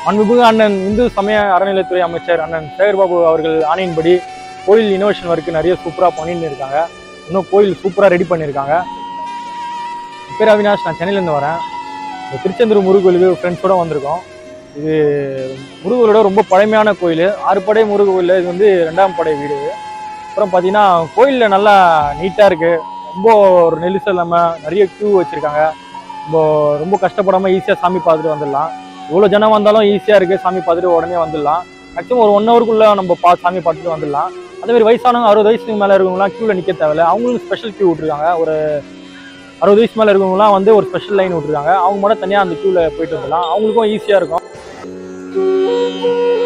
மாண்புமிகு அண்ணன் இந்து சமய அறநிலைத்துறை அமைச்சர் அண்ணன் சேகர்பாபு அவர்கள் ஆணையின்படி கோயில் இனோவேஷன் ஒர்க்கு நிறைய சூப்பராக பண்ணிட்டு இருக்காங்க இன்னும் கோயில் சூப்பராக ரெடி பண்ணியிருக்காங்க என் பேர் அவினாஷ் நான் சென்னையிலேருந்து வரேன் இந்த திருச்செந்தூர் முருகோயிலுக்கு ஃப்ரெண்ட்ஸோட வந்திருக்கோம் இது முருகோலோட ரொம்ப பழமையான கோயில் ஆறுபடை முருகோயில் இது வந்து ரெண்டாம் படை வீடு இது. அப்புறம் பார்த்தீங்கன்னா கோயிலில் நல்லா நீட்டாக இருக்குது ரொம்ப ஒரு நெரிசல் இல்லாமல் நிறைய க்யூ வச்சுருக்காங்க ரொம்ப ரொம்ப கஷ்டப்படாமல் ஈஸியாக சாமி பார்த்துட்டு வந்துடலாம் இவ்வளோ ஜனம் வந்தாலும் ஈஸியாக இருக்குது சாமி பார்த்துட்டு உடனே வந்துடலாம் மேக்ஸிமம் ஒரு ஒன் ஹவருக்குள்ளே நம்ம பா சாமி பார்த்துட்டு வந்துடலாம் அதே மாதிரி வயசானவங்க அறுபது வயசுக்கு மேலே இருக்கவங்களாம் க்யூவில் நிற்க தேவையில்ல அவங்களுக்கு ஸ்பெஷல் க்யூ விட்ருக்காங்க ஒரு அறுபது வயசு மேலே இருக்கவங்களாம் வந்து ஒரு ஸ்பெஷல் லைன் விட்ருக்காங்க அவங்க மட்டும் தனியாக அந்த க்யூவில் போயிட்டு வந்துடலாம் அவங்களுக்கும் ஈஸியாக இருக்கும்